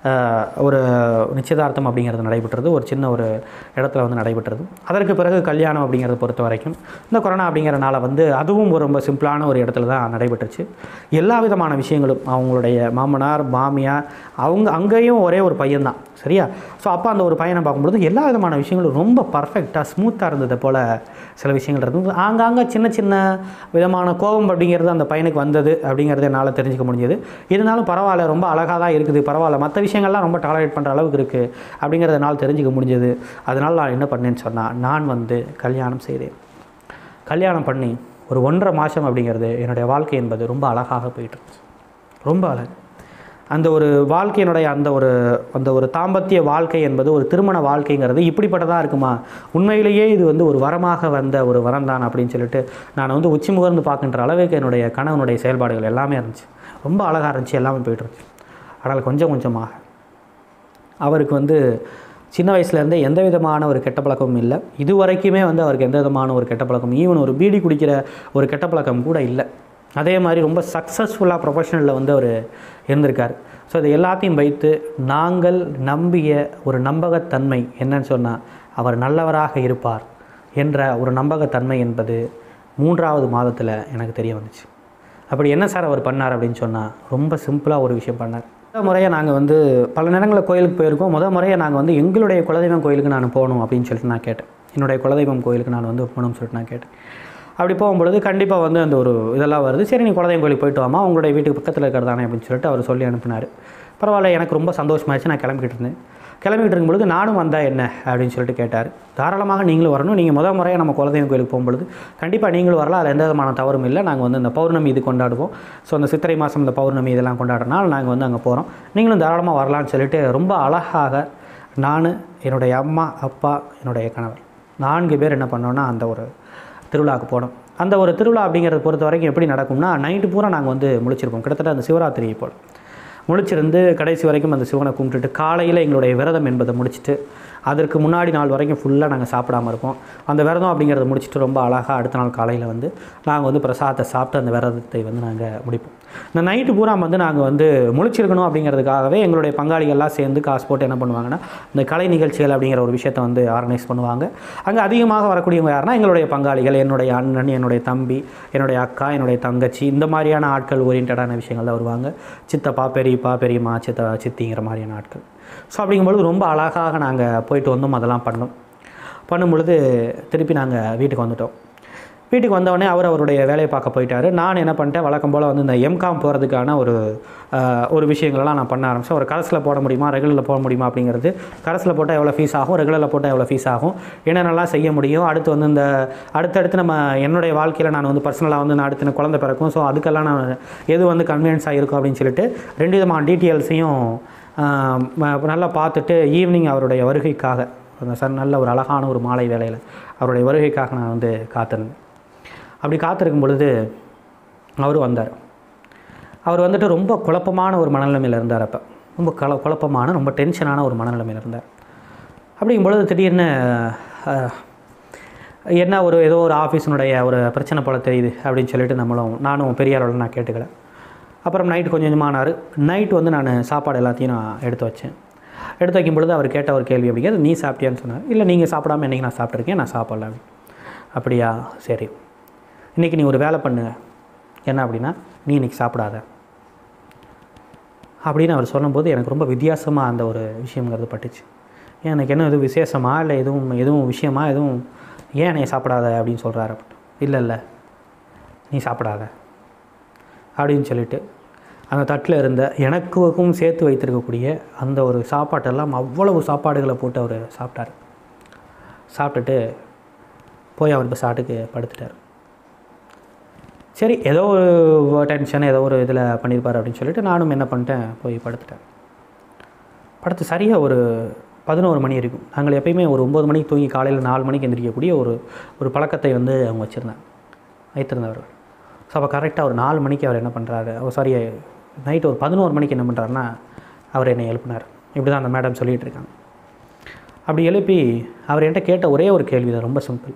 ஆஹ், ஒரு நிச்சயதார்த்தம் அப்படிங்கிறது நடைபெற்றது ஒரு சின்ன ஒரு இடத்துல வந்து நடைபெற்றது அதற்கு பிறகு கல்யாணம் அப்படிங்கிறத பொறுத்த வரைக்கும் இந்த கொரோனா அப்படிங்கிறனால வந்து அதுவும் ஒரு ரொம்ப சிம்பிளான ஒரு இடத்துல தான் நடைபெற்றுச்சு எல்லா விதமான விஷயங்களும் அவங்களுடைய மாமனார் மாமியார் அவங்க அங்கேயும் ஒரே ஒரு பையன்தான் சரியா ஸோ அப்போ அந்த ஒரு பையனை பார்க்கும்பொழுது எல்லா விதமான விஷயங்களும் ரொம்ப பர்ஃபெக்டாக ஸ்மூத்தாக இருந்தது போல் சில விஷயங்கள் இருந்தது ஆங்காங்கே சின்ன சின்ன விதமான கோபம் அப்படிங்கிறது அந்த பையனுக்கு வந்தது அப்படிங்கிறத என்னால் தெரிஞ்சுக்க முடிஞ்சது இருந்தாலும் பரவாயில்ல ரொம்ப அழகாக தான் இருக்குது பரவாயில்ல மற்ற விஷயங்கள்லாம் ரொம்ப டாலரேட் பண்ணுற அளவுக்கு இருக்குது அப்படிங்கிறத என்னால் தெரிஞ்சுக்க முடிஞ்சது அதனால் நான் என்ன பண்ணேன்னு சொன்னால் நான் வந்து கல்யாணம் செய்தேன் கல்யாணம் பண்ணி ஒரு ஒன்றரை மாதம் அப்படிங்கிறது என்னுடைய வாழ்க்கை என்பது ரொம்ப அழகாக போயிட்டு இருந்துச்சு ரொம்ப அழகு அந்த ஒரு வாழ்க்கையினுடைய அந்த ஒரு அந்த ஒரு தாம்பத்திய வாழ்க்கை என்பது ஒரு திருமண வாழ்க்கைங்கிறது இப்படிப்பட்டதாக இருக்குமா உண்மையிலேயே இது வந்து ஒரு வரமாக வந்த ஒரு வரம் தான் அப்படின்னு சொல்லிட்டு நான் வந்து உச்சி முகர்ந்து பார்க்கின்ற அளவுக்கு என்னுடைய கணவனுடைய செயல்பாடுகள் எல்லாமே இருந்துச்சு ரொம்ப அழகாக இருந்துச்சு எல்லாமே போயிட்டு இருந்துச்சு ஆனால் கொஞ்சம் கொஞ்சமாக அவருக்கு வந்து சின்ன வயசுலேருந்தே எந்த விதமான ஒரு கெட்ட பழக்கமும் இல்லை இது வரைக்குமே வந்து அவருக்கு எந்த விதமான ஒரு கெட்ட பழக்கம் ஈவன் ஒரு பீடி குடிக்கிற ஒரு கெட்ட பழக்கம் கூட இல்லை அதே மாதிரி ரொம்ப சக்ஸஸ்ஃபுல்லாக ப்ரொஃபஷனலில் வந்து அவர் இருந்திருக்கார் ஸோ இது எல்லாத்தையும் வைத்து நாங்கள் நம்பிய ஒரு நம்பகத்தன்மை என்னன்னு சொன்னால் அவர் நல்லவராக இருப்பார் என்ற ஒரு நம்பகத்தன்மை என்பது மூன்றாவது மாதத்தில் எனக்கு தெரிய வந்துச்சு அப்படி என்ன சார் அவர் பண்ணார் அப்படின்னு சொன்னால் ரொம்ப சிம்பிளாக ஒரு விஷயம் பண்ணார் முதல் முறையாக நாங்கள் வந்து பல நேரங்களில் கோயிலுக்கு போயிருக்கோம் முதல் முறையாக நாங்கள் வந்து எங்களுடைய குலதெய்வம் கோயிலுக்கு நான் போகணும் அப்படின்னு சொல்லிட்டு நான் கேட்டேன் என்னுடைய குலதெய்வம் கோயிலுக்கு நான் வந்து போகணும்னு சொல்லிட்டு நான் கேட்டேன் அப்படி போகும்பொழுது கண்டிப்பாக வந்து அந்த ஒரு இதெல்லாம் வருது சரி நீ குலதெய்வம் கோயிலுக்கு போயிட்டு வாமா உங்களுடைய வீட்டுக்கு பக்கத்தில் இருக்கிறதானே அப்படின்னு சொல்லிட்டு அவர் சொல்லி அனுப்பினார் பரவாயில்ல எனக்கு ரொம்ப சந்தோஷமாச்சு நான் கிளம்பிக்கிட்டு இருந்தேன் கிளம்பிட்டு இருக்கும்பொழுது நானும் வந்தால் என்ன அப்படின்னு சொல்லிட்டு கேட்டார் தாராளமாக நீங்களும் வரணும் நீங்கள் முதல் முறையாக நம்ம குலதெய்வம் கோயிலுக்கு போகும்பொழுது கண்டிப்பாக நீங்களும் வரலாம் அதில் எந்த விதமான தவறும் இல்லை நாங்கள் வந்து இந்த பௌர்ணமி இது கொண்டாடுவோம் ஸோ அந்த சித்திரை மாதம் இந்த பௌர்ணமி இதெல்லாம் கொண்டாடுறனால நாங்கள் வந்து அங்கே போகிறோம் நீங்களும் தாராளமாக வரலாம்னு சொல்லிட்டு ரொம்ப அழகாக நான் என்னுடைய அம்மா அப்பா என்னுடைய கணவர் நான்கு பேர் என்ன பண்ணோன்னா அந்த ஒரு திருவிழாவுக்கு போனோம் அந்த ஒரு திருவிழா அப்படிங்கிறத பொறுத்த வரைக்கும் எப்படி நடக்கும்னா நைட்டு பூரா நாங்கள் வந்து முழிச்சிருப்போம் கிட்டத்தட்ட அந்த சிவராத்திரியை போல் முழிச்சிருந்து கடைசி வரைக்கும் அந்த சிவனை கும்பிட்டுட்டு காலையில் எங்களுடைய விரதம் என்பதை முடிச்சுட்டு அதற்கு முன்னாடி நாள் வரைக்கும் ஃபுல்லாக நாங்கள் சாப்பிடாம இருப்போம் அந்த விரதம் அப்படிங்கிறத முடிச்சுட்டு ரொம்ப அழகாக அடுத்த நாள் காலையில் வந்து நாங்கள் வந்து பிரசாதத்தை சாப்பிட்டு அந்த விரதத்தை வந்து நாங்கள் முடிப்போம் இந்த நைட்டு பூரா வந்து நாங்கள் வந்து முழிச்சிருக்கணும் அப்படிங்கிறதுக்காகவே எங்களுடைய பங்காளிகள்லாம் சேர்ந்து காசு போட்டு என்ன பண்ணுவாங்கன்னா இந்த கலை நிகழ்ச்சிகள் அப்படிங்கிற ஒரு விஷயத்தை வந்து ஆர்கனைஸ் பண்ணுவாங்க அங்கே அதிகமாக வரக்கூடியவங்க யாருன்னா எங்களுடைய பங்காளிகள் என்னுடைய அண்ணன் என்னுடைய தம்பி என்னுடைய அக்கா என்னுடைய தங்கச்சி இந்த மாதிரியான ஆட்கள் ஓரியன்டான விஷயங்கள் தான் வருவாங்க சித்தப்பா பெரியப்பா பெரியம்மா சித்த சித்திங்கிற மாதிரியான ஆட்கள் ஸோ அப்படிங்கும்பொழுது ரொம்ப அழகாக நாங்கள் போயிட்டு வந்தோம் அதெல்லாம் பண்ணோம் பண்ணும் பொழுது திருப்பி நாங்கள் வீட்டுக்கு வந்துட்டோம் வீட்டுக்கு வந்தவொடனே அவர் அவருடைய வேலையை பார்க்க போயிட்டாரு நான் என்ன பண்ணிட்டேன் வழக்கம் போல் வந்து இந்த எம்காம் போகிறதுக்கான ஒரு ஆஹ், ஒரு விஷயங்களெல்லாம் நான் பண்ண ஆரம்பிச்சேன் ஒரு கரஸில் போட முடியுமா ரெகுலரில் போட முடியுமா அப்படிங்கிறது கரஸில் போட்டால் எவ்வளோ ஃபீஸ் ஆகும் ரெகுலரில் போட்டால் எவ்வளோ ஃபீஸ் ஆகும் என்னென்னலாம் செய்ய முடியும் அடுத்து வந்து இந்த அடுத்தடுத்து நம்ம என்னுடைய வாழ்க்கையில் நான் வந்து பர்சனலாக வந்து நான் அடுத்து எனக்கு குழந்தை பிறக்கும் ஸோ அதுக்கெல்லாம் நான் எது வந்து கன்வீனியன்ஸாக இருக்கும் அப்படின்னு சொல்லிட்டு ரெண்டு விதமான டீட்டெயில்ஸையும் நல்லா பார்த்துட்டு ஈவினிங் அவருடைய வருகைக்காக அந்த சார் நல்ல ஒரு அழகான ஒரு மாலை வேளையில் அவருடைய வருகைக்காக நான் வந்து காத்திருந்தேன் அப்படி காத்திருக்கும் பொழுது அவரும் வந்தார் அவர் வந்துட்டு ரொம்ப குழப்பமான ஒரு மனநிலைமையில் இருந்தார் அப்போ ரொம்ப கல குழப்பமான ரொம்ப டென்ஷனான ஒரு மனநிலைமையில் இருந்தார் அப்படிங்கும் பொழுது திடீர்னு அஹ், என்ன ஒரு ஏதோ ஒரு ஆஃபீஸினுடைய ஒரு பிரச்சனை போல தெரியுது அப்படின்னு சொல்லிட்டு நம்மளும் நானும் பெரிய அளவில் நான் கேட்டுக்கல அப்புறம் நைட்டு கொஞ்சம் கொஞ்சமானார் நைட்டு வந்து நான் சாப்பாடு எல்லாத்தையும் நான் எடுத்து வச்சேன் எடுத்து வைக்கும் பொழுது அவர் கேட்ட ஒரு கேள்வி அப்படிங்கிறது நீ சாப்பிட்டியான்னு சொன்னார் இல்லை நீங்கள் சாப்பிடாம இன்றைக்கி நான் சாப்பிட்ருக்கேன் நான் சாப்பிடல அப்படின்னு. அப்படியா சரி இன்றைக்கி நீ ஒரு வேலை பண்ணு என்ன அப்படின்னா நீ இன்றைக்கி சாப்பிடாத அப்படின்னு அவர் சொல்லும்போது எனக்கு ரொம்ப வித்தியாசமாக அந்த ஒரு விஷயங்கிறது பட்டுச்சு ஏன் எனக்கு என்ன எதுவும் விசேஷமா இல்லை எதுவும் எதுவும் விஷயமா எதுவும் ஏன் என்னை சாப்பிடாத அப்படின்னு சொல்கிறாரு இல்லை இல்லை நீ சாப்பிடாத அப்படின்னு சொல்லிட்டு அந்த தட்டில் இருந்த எனக்கும் சேர்த்து வைத்திருக்கக்கூடிய அந்த ஒரு சாப்பாட்டெல்லாம் அவ்வளவு சாப்பாடுகளை போட்டு அவர் சாப்பிட்டார் சாப்பிட்டுட்டு போய் அவர் சாட்டுக்கு படுத்துட்டார் சரி ஏதோ ஒரு டென்ஷன் ஏதோ ஒரு இதில் பண்ணியிருப்பார் அப்படின்னு சொல்லிட்டு நானும் என்ன பண்ணிட்டேன் போய் படுத்துட்டேன் படுத்து சரியாக ஒரு பதினோரு மணி இருக்கும் நாங்கள் எப்பயுமே ஒரு ஒம்பது மணிக்கு தூங்கி காலையில் நாலு மணிக்கு எந்திரிக்கக்கூடிய ஒரு ஒரு பழக்கத்தை வந்து அவங்க வச்சுருந்தாங்க வைத்திருந்தவர்கள் ஸோ அப்போ கரெக்டாக ஒரு நாலு மணிக்கு அவர் என்ன பண்ணுறாரு அவர் சாரி நைட்டு ஒரு பதினோரு மணிக்கு என்ன பண்ணுறாருன்னா அவர் என்னை எழுப்பினார் இப்படி தான் அந்த மேடம் சொல்லிகிட்டு இருக்காங்க அப்படி எழுப்பி அவர் என்கிட்ட கேட்ட ஒரே ஒரு கேள்வி தான் ரொம்ப சிம்பிள்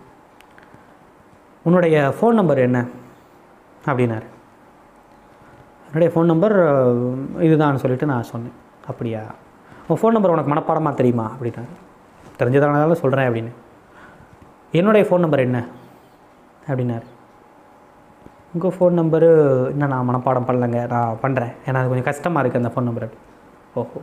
உன்னுடைய ஃபோன் நம்பர் என்ன அப்படின்னாரு என்னுடைய ஃபோன் நம்பர் இதுதான் சொல்லிட்டு நான் சொன்னேன் அப்படியா உன் ஃபோன் நம்பர் உனக்கு மனப்பாடமாக தெரியுமா அப்படின்னாரு தெரிஞ்சதானதால சொல்கிறேன் அப்படின்னு என்னுடைய ஃபோன் நம்பர் என்ன அப்படின்னாரு உங்கள் ஃபோன் நம்பரு இன்னும் நான் மனப்பாடம் பண்ணலைங்க நான் பண்ணுறேன் ஏன்னா அது கொஞ்சம் கஷ்டமாக இருக்குது அந்த ஃபோன் நம்பர் ஓஹோ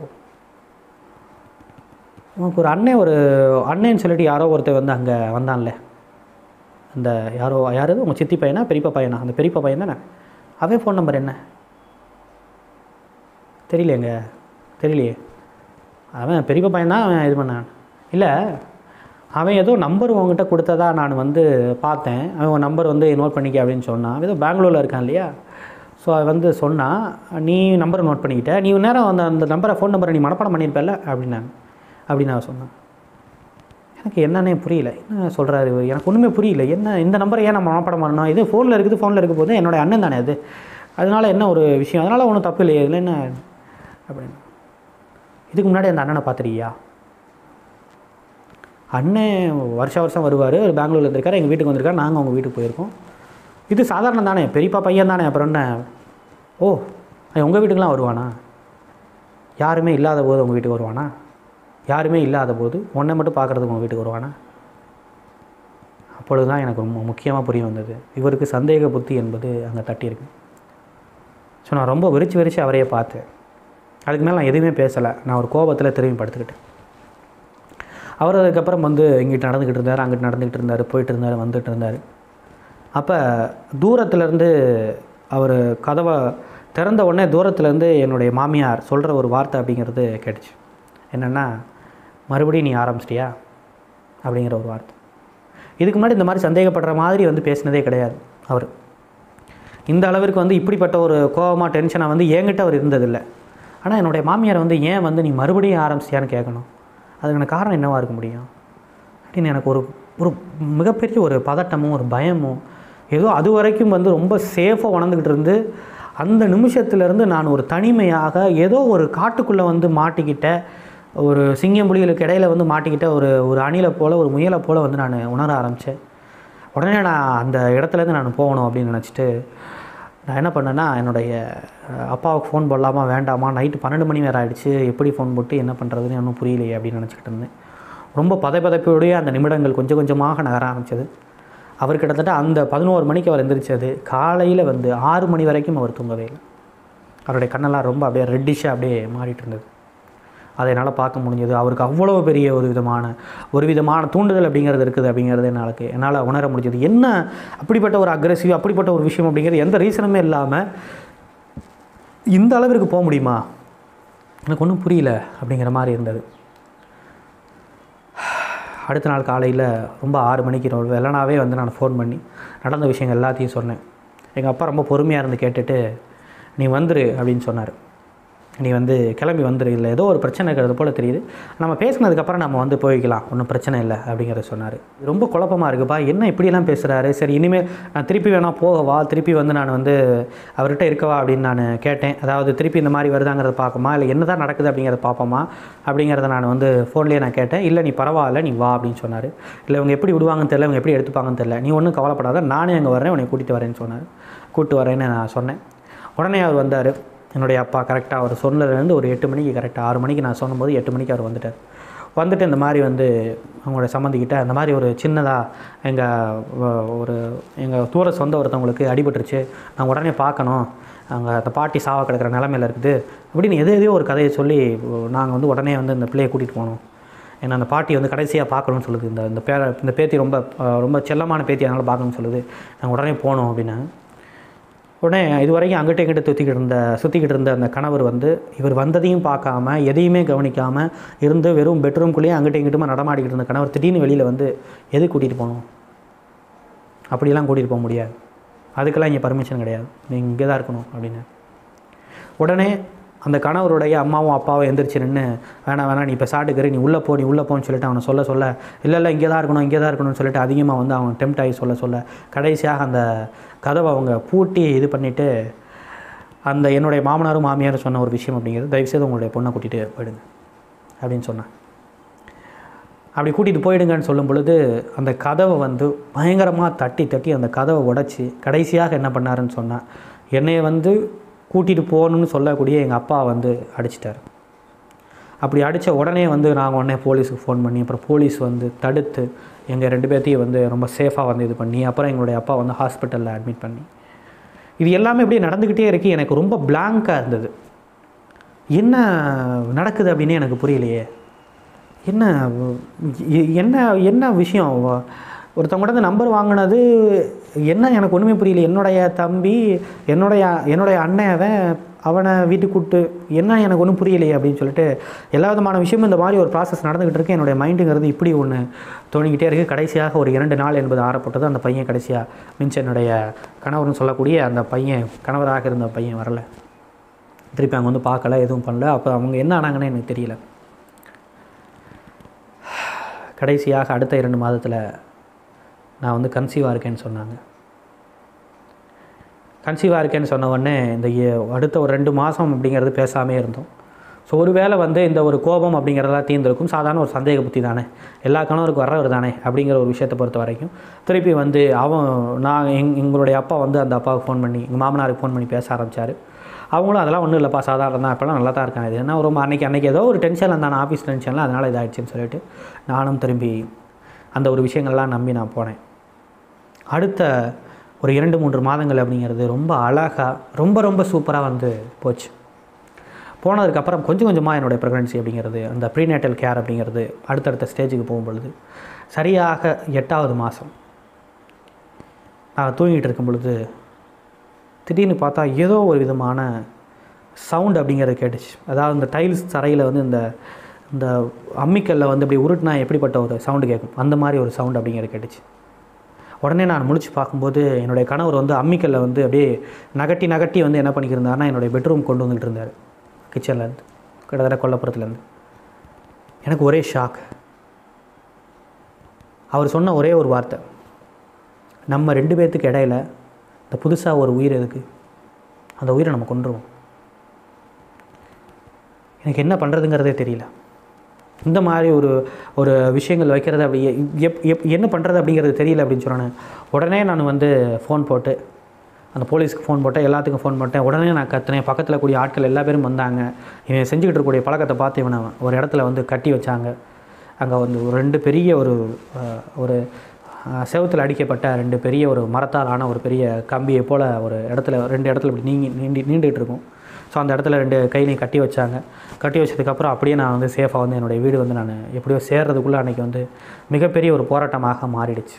உனக்கு ஒரு அண்ணன் ஒரு அண்ணன்னு சொல்லிட்டு யாரோ ஒருத்தர் வந்து அங்கே வந்தான்ல அந்த யாரோ யார் உங்கள் சித்தி பையனா பெரியப்பா பையனா அந்த பெரியப்பா பையன் தானே அவன் ஃபோன் நம்பர் என்ன தெரியலையேங்க தெரியலையே அவன் பெரியப்பா பையன் தான் அவன் இது பண்ணான் இல்லை அவன் ஏதோ நம்பர் உங்ககிட்ட கொடுத்ததா நான் வந்து பார்த்தேன் அவன் உன் நம்பர் வந்து நோட் பண்ணிக்க அப்படின்னு சொன்னான் அவன் ஏதோ பெங்களூரில் இருக்கான் இல்லையா ஸோ அவன் வந்து சொன்னான் நீ நம்பரை நோட் பண்ணிக்கிட்ட நீ ஒரு நேரம் அந்த அந்த நம்பரை ஃபோன் நம்பரை நீ மனப்பாடம் பண்ணியிருப்பல அப்படின்னாங்க அப்படின்னு அவன் சொன்னான் எனக்கு என்னன்னே புரியல என்ன சொல்கிறாரு இவர் எனக்கு ஒன்றுமே புரியல என்ன இந்த நம்பரை ஏன் நம்ம மனப்பாடம் பண்ணணும் இது ஃபோனில் இருக்குது ஃபோனில் இருக்க போது என்னோட அண்ணன் தானே அது அதனால் என்ன ஒரு விஷயம் அதனால் ஒன்றும் தப்பு இல்லையே இதில் என்ன அப்படின்னு இதுக்கு முன்னாடி அந்த அண்ணனை பார்த்துருக்கியா அண்ணன் வருஷம் வருஷம் வருவார் அவர் பெங்களூரில் இருந்திருக்காரு எங்கள் வீட்டுக்கு வந்திருக்காரு நாங்கள் அவங்க வீட்டுக்கு போயிருக்கோம் இது சாதாரணம் தானே பெரியப்பா பையன் தானே அப்புறம் என்ன ஓ உங்கள் வீட்டுக்கெலாம் வருவானா யாருமே இல்லாத போது உங்கள் வீட்டுக்கு வருவானா யாருமே இல்லாத போது உன்னை மட்டும் பார்க்குறதுக்கு உங்கள் வீட்டுக்கு வருவானா அப்பொழுது தான் எனக்கு ரொம்ப முக்கியமாக புரிய வந்தது இவருக்கு சந்தேக புத்தி என்பது அங்கே தட்டியிருக்கு ஸோ நான் ரொம்ப விரிச்சு விரிச்சு அவரையே பார்த்தேன் அதுக்கு மேலே நான் எதுவுமே பேசலை நான் ஒரு கோபத்தில் திரும்பி படுத்துக்கிட்டேன் அவர் அதுக்கப்புறம் வந்து இங்கிட்டு நடந்துக்கிட்டு இருந்தார் அங்கிட்டு நடந்துக்கிட்டு இருந்தார் போயிட்டு இருந்தார் வந்துட்டு இருந்தார் அப்போ தூரத்துலேருந்து அவர் கதவை திறந்த உடனே தூரத்துலேருந்து என்னுடைய மாமியார் சொல்கிற ஒரு வார்த்தை அப்படிங்கிறது கேட்டுச்சு என்னென்னா மறுபடியும் நீ ஆரம்பிச்சிட்டியா அப்படிங்கிற ஒரு வார்த்தை இதுக்கு முன்னாடி இந்த மாதிரி சந்தேகப்படுற மாதிரி வந்து பேசினதே கிடையாது அவர் இந்த அளவிற்கு வந்து இப்படிப்பட்ட ஒரு கோபமாக டென்ஷனாக வந்து என்கிட்ட அவர் இருந்ததில்லை ஆனால் என்னுடைய மாமியார் வந்து ஏன் வந்து நீ மறுபடியும் ஆரம்பிச்சிட்டியான்னு கேட்கணும் அதுக்கான காரணம் என்னவாக இருக்க முடியும் அப்படின்னு எனக்கு ஒரு ஒரு மிகப்பெரிய ஒரு பதட்டமும் ஒரு பயமும் ஏதோ அது வரைக்கும் வந்து ரொம்ப சேஃபாக உணர்ந்துக்கிட்டு இருந்து அந்த நிமிஷத்துலேருந்து நான் ஒரு தனிமையாக ஏதோ ஒரு காட்டுக்குள்ளே வந்து மாட்டிக்கிட்ட ஒரு சிங்கம் புலிகளுக்கு இடையில வந்து மாட்டிக்கிட்ட ஒரு ஒரு அணிலை போல் ஒரு முயலை போல் வந்து நான் உணர ஆரம்பித்தேன் உடனே நான் அந்த இடத்துலேருந்து நான் போகணும் அப்படின்னு நினச்சிட்டு நான் என்ன பண்ணேன்னா என்னுடைய அஹ், அப்பாவுக்கு ஃபோன் போடலாமா வேண்டாமா நைட்டு பன்னெண்டு மணி வேறு ஆயிடுச்சு எப்படி ஃபோன் போட்டு என்ன பண்ணுறதுன்னு ஒன்றும் புரியலையே அப்படின்னு நினச்சிக்கிட்டு இருந்தேன் ரொம்ப பதைபதைப்போடைய அந்த நிமிடங்கள் கொஞ்சம் கொஞ்சமாக நகர ஆரம்பிச்சது அவர் கிட்டத்தட்ட அந்த பதினோரு மணிக்கு அவர் எந்திரிச்சது காலையில் வந்து ஆறு மணி வரைக்கும் அவர் தூங்கவே இல்லை அவருடைய கண்ணெல்லாம் ரொம்ப அப்படியே ரெட்டிஷாக அப்படியே மாறிட்டு இருந்தது அதை என்னால் பார்க்க முடிஞ்சது அவருக்கு அவ்வளோ பெரிய ஒரு விதமான ஒரு விதமான தூண்டுதல் அப்படிங்கிறது இருக்குது அப்படிங்கிறது என்னாலுக்கு என்னால் உணர முடிஞ்சது என்ன அப்படிப்பட்ட ஒரு அக்ரெசிவ் அப்படிப்பட்ட ஒரு விஷயம் அப்படிங்கிறது எந்த ரீசனுமே இல்லாமல் இந்த அளவிற்கு போக முடியுமா எனக்கு ஒன்றும் புரியல அப்படிங்கிற மாதிரி இருந்தது அடுத்த நாள் காலையில் ரொம்ப ஆறு மணிக்கு ரொம்ப வெள்ளனாவே வந்து நான் ஃபோன் பண்ணி நடந்த விஷயங்கள் எல்லாத்தையும் சொன்னேன் எங்கள் அப்பா ரொம்ப பொறுமையாக இருந்து கேட்டுட்டு நீ வந்துரு அப்படின்னு சொன்னார் நீ வந்து கிளம்பி வந்துரு இல்லை ஏதோ ஒரு பிரச்சனை இருக்கிறது போல் தெரியுது நம்ம பேசினதுக்கப்புறம் நம்ம வந்து போய்க்கலாம் ஒன்றும் பிரச்சனை இல்லை அப்படிங்கிறத சொன்னார் ரொம்ப குழப்பமாக இருக்குப்பா என்ன இப்படியெல்லாம் பேசுகிறாரு சரி இனிமேல் நான் திருப்பி வேணால் போகவா திருப்பி வந்து நான் வந்து அவர்கிட்ட இருக்கவா அப்படின்னு நான் கேட்டேன் அதாவது திருப்பி இந்த மாதிரி வருதாங்கிறத பார்ப்போமா இல்லை என்ன தான் நடக்குது அப்படிங்கிறத பார்ப்போமா அப்படிங்கிறத நான் வந்து ஃபோன்லேயே நான் கேட்டேன் இல்லை நீ பரவாயில்ல நீ வா அப்படின்னு சொன்னார் இல்லை இவங்க எப்படி விடுவாங்கன்னு தெரியல இவங்க எப்படி எடுத்துப்பாங்கன்னு தெரியல நீ ஒன்றும் கவலைப்படாத நானே அங்கே வரேன் உன்னை கூட்டிகிட்டு வரேன்னு சொன்னார் கூப்பிட்டு வரேன்னு நான் சொன்னேன் உடனே அவர் வந்தார் என்னுடைய அப்பா கரெக்டாக அவர் சொன்னதுலேருந்து ஒரு எட்டு மணிக்கு கரெக்டாக ஆறு மணிக்கு நான் சொன்னபோது எட்டு மணிக்கு அவர் வந்துட்டார் வந்துட்டு இந்த மாதிரி வந்து அவங்களோட சம்மந்திக்கிட்ட இந்த மாதிரி ஒரு சின்னதாக எங்கள் ஒரு எங்கள் தூர சொந்த ஒருத்தவங்களுக்கு அடிபட்டுருச்சு நான் உடனே பார்க்கணும் அங்கே அந்த பாட்டி சாவ கிடக்கிற நிலமையில இருக்குது அப்படின்னு எது எதையோ ஒரு கதையை சொல்லி நாங்கள் வந்து உடனே வந்து இந்த பிள்ளையை கூட்டிகிட்டு போனோம் ஏன்னா அந்த பாட்டி வந்து கடைசியாக பார்க்கணும்னு சொல்லுது இந்த இந்த பேர இந்த பேத்தி ரொம்ப அஹ், ரொம்ப செல்லமான பேத்தி அதனால் பார்க்கணும்னு சொல்லுது நாங்கள் உடனே போனோம் அப்படின்னு உடனே இது வரைக்கும் அங்கிட்ட இங்கிட்ட சுற்றிக்கிட்டு இருந்த சுற்றிக்கிட்டு இருந்த அந்த கணவர் வந்து இவர் வந்ததையும் பார்க்காம எதையுமே கவனிக்காமல் இருந்து வெறும் பெட்ரூம்குள்ளேயே அங்கிட்ட இங்கிட்டுமா நடமாடிக்கிட்டு இருந்த கணவர் திடீர்னு வெளியில் வந்து எது கூட்டிகிட்டு போகணும் அப்படிலாம் கூட்டிகிட்டு போக முடியாது அதுக்கெல்லாம் இங்கே பர்மிஷன் கிடையாது நீங்கள் இங்கே தான் இருக்கணும் அப்படின்னு உடனே அந்த கணவருடைய அம்மாவும் அப்பாவும் எந்திரிச்சு நின்று வேணாம் வேணாம் நீ இப்போ சாட்டுக்கிற நீ உள்ளே போ நீ உள்ளே போன்னு சொல்லிட்டு அவனை சொல்ல சொல்ல இல்லை இல்லை இங்கே தான் இருக்கணும் இங்கே தான் இருக்கணும்னு சொல்லிட்டு அதிகமாக வந்து அவன் டெம்ட் ஆகி சொல்ல சொல்ல கடைசியாக அந்த கதவை அவங்க பூட்டி இது பண்ணிவிட்டு அந்த என்னுடைய மாமனாரும் மாமியாரும் சொன்ன ஒரு விஷயம் அப்படிங்கிறது தயவுசெய்து உங்களுடைய பொண்ணை கூட்டிகிட்டு போயிடுங்க அப்படின்னு சொன்னேன் அப்படி கூட்டிகிட்டு போயிடுங்கன்னு சொல்லும் பொழுது அந்த கதவை வந்து பயங்கரமாக தட்டி தட்டி அந்த கதவை உடைச்சி கடைசியாக என்ன பண்ணாருன்னு சொன்னால் என்னைய வந்து கூட்டிகிட்டு போகணும்னு சொல்லக்கூடிய எங்கள் அப்பா வந்து அடிச்சிட்டார் அப்படி அடித்த உடனே வந்து நாங்கள் உடனே போலீஸுக்கு ஃபோன் பண்ணி அப்புறம் போலீஸ் வந்து தடுத்து எங்கள் ரெண்டு பேர்த்தையும் வந்து ரொம்ப சேஃபாக வந்து இது பண்ணி அப்புறம் எங்களுடைய அப்பா வந்து ஹாஸ்பிட்டலில் அட்மிட் பண்ணி இது எல்லாமே இப்படியே நடந்துக்கிட்டே இருக்கு எனக்கு ரொம்ப பிளாங்காக இருந்தது என்ன நடக்குது அப்படின்னு எனக்கு புரியலையே என்ன எ- என்ன என்ன விஷயம் வ- ஒருத்தவங்க கிட்ட நம்பர் வாங்கினது என்ன எனக்கு ஒன்றுமே புரியல என்னுடைய தம்பி என்னுடைய என்னுடைய அண்ணன் அவன் அவனை வீட்டுக்கு கூப்பிட்டு என்ன எனக்கு ஒன்றும் புரியலையே அப்படின்னு சொல்லிட்டு எல்லா விதமான விஷயமும் இந்த மாதிரி ஒரு ப்ராசஸ் நடந்துக்கிட்டு இருக்கு என்னுடைய மைண்டுங்கிறது இப்படி ஒன்று தோணிக்கிட்டே இருக்குது கடைசியாக ஒரு இரண்டு நாள் என்பது ஆறப்பட்டது அந்த பையன் கடைசியாக மீன்ஸ் என்னுடைய கணவர்னு சொல்லக்கூடிய அந்த பையன் கணவராக இருந்த பையன் வரல திருப்பி அங்கே வந்து பார்க்கல எதுவும் பண்ணல அப்போ அவங்க என்ன ஆனாங்கன்னு எனக்கு தெரியல கடைசியாக அடுத்த இரண்டு மாதத்தில் நான் வந்து கன்சீவாக இருக்கேன்னு சொன்னாங்க கன்சீவாக இருக்கேன்னு சொன்ன உடனே இந்த எ- அடுத்த ஒரு ரெண்டு மாதம் அப்படிங்கிறது பேசாமே இருந்தோம் ஸோ ஒருவேளை வந்து இந்த ஒரு கோபம் அப்படிங்கிறதெல்லாம் தீர்ந்திருக்கும் சாதாரண ஒரு சந்தேக புத்தி தானே எல்லா கணவருக்கு வர்றவர் தானே அப்படிங்கிற ஒரு விஷயத்தை பொறுத்த வரைக்கும் திருப்பி வந்து அவன் நான் எங் எங்களுடைய அப்பா வந்து அந்த அப்பாவுக்கு ஃபோன் பண்ணி எங்கள் மாமனாருக்கு ஃபோன் பண்ணி பேச ஆரம்பித்தார் அவங்களும் அதெல்லாம் ஒன்றும் இல்லைப்பா சாதாரண தான் இப்போலாம் நல்லா தான் இருக்காங்க இது என்ன ரொம்ப அன்றைக்கி அன்றைக்கி ஏதோ ஒரு டென்ஷன் இருந்தான் ஆஃபீஸ் டென்ஷனில் அதனால் இதாகிடுச்சின்னு சொல்லிட்டு நானும் திரும்பி அந்த ஒரு விஷயங்கள்லாம் நம்பி நான் போனேன் அடுத்த ஒரு இரண்டு மூன்று மாதங்கள் அப்படிங்கிறது ரொம்ப அழகாக ரொம்ப ரொம்ப சூப்பராக வந்து போச்சு போனதுக்கப்புறம் கொஞ்சம் கொஞ்சமாக என்னுடைய ப்ரெக்னன்சி அப்படிங்கிறது அந்த ப்ரீநேட்டல் கேர் அப்படிங்கிறது அடுத்தடுத்த ஸ்டேஜுக்கு போகும் பொழுது சரியாக எட்டாவது மாதம் நான் தூங்கிட்டு இருக்கும் பொழுது திடீர்னு பார்த்தா ஏதோ ஒரு விதமான சவுண்ட் அப்படிங்கிறது கேட்டுச்சு அதாவது இந்த டைல்ஸ் தரையில் வந்து இந்த இந்த அம்மிக்கல்ல வந்து இப்படி உருட்டினா எப்படிப்பட்ட ஒரு சவுண்டு கேட்கும் அந்த மாதிரி ஒரு சவுண்ட் அப்படிங்கிறது கேட்டுச்சு உடனே நான் முழிச்சு பார்க்கும்போது என்னுடைய கணவர் வந்து அம்மிக்கல்ல வந்து அப்படியே நகட்டி நகட்டி வந்து என்ன பண்ணிக்கிருந்தாருன்னா என்னுடைய பெட்ரூம் கொண்டு வந்துட்டு இருந்தார் கிச்சன்லேருந்து கிட்டத்தட்ட கொல்லப்புறத்துலேருந்து எனக்கு ஒரே ஷாக் அவர் சொன்ன ஒரே ஒரு வார்த்தை நம்ம ரெண்டு பேர்த்துக்கு இடையில இந்த புதுசாக ஒரு உயிர் எதுக்கு அந்த உயிரை நம்ம கொண்டுருவோம் எனக்கு என்ன பண்ணுறதுங்கிறதே தெரியல இந்த மாதிரி ஒரு ஒரு விஷயங்கள் வைக்கிறது அப்படி எப் எப் என்ன பண்ணுறது அப்படிங்கிறது தெரியல அப்படின்னு சொன்னேன் உடனே நான் வந்து ஃபோன் போட்டு அந்த போலீஸ்க்கு ஃபோன் போட்டேன் எல்லாத்துக்கும் ஃபோன் போட்டேன் உடனே நான் கத்துனேன் பக்கத்தில் கூடிய ஆட்கள் எல்லா பேரும் வந்தாங்க இவன் செஞ்சுக்கிட்டு இருக்கக்கூடிய பழக்கத்தை பார்த்து இவனை ஒரு இடத்துல வந்து கட்டி வச்சாங்க அங்கே வந்து ஒரு ரெண்டு பெரிய ஒரு அஹ், ஒரு அஹ், செவுத்துல அடிக்கப்பட்ட ரெண்டு பெரிய ஒரு மரத்தால் ஆன ஒரு பெரிய கம்பியை போல் ஒரு இடத்துல ரெண்டு இடத்துல இப்படி நீங்கி நீண்டி நீண்டுகிட்டு இருக்கும் ஸோ அந்த இடத்துல ரெண்டு கையிலையும் கட்டி வச்சாங்க கட்டி வச்சதுக்கப்புறம் அப்படியே நான் வந்து சேஃபாக வந்து என்னுடைய வீடு வந்து நான் எப்படியோ சேர்றதுக்குள்ளே அன்றைக்கி வந்து மிகப்பெரிய ஒரு போராட்டமாக மாறிடுச்சு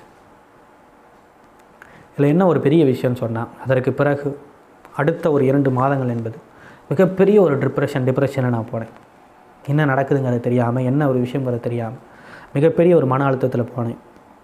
இதில் என்ன ஒரு பெரிய விஷயம்னு சொன்னால் அதற்கு பிறகு அடுத்த ஒரு இரண்டு மாதங்கள் என்பது மிகப்பெரிய ஒரு டிப்ரெஷன் டிப்ரெஷனில் நான் போனேன் என்ன நடக்குதுங்கிறது தெரியாமல் என்ன ஒரு விஷயங்கிறது தெரியாமல் மிகப்பெரிய ஒரு மன அழுத்தத்தில் போனேன்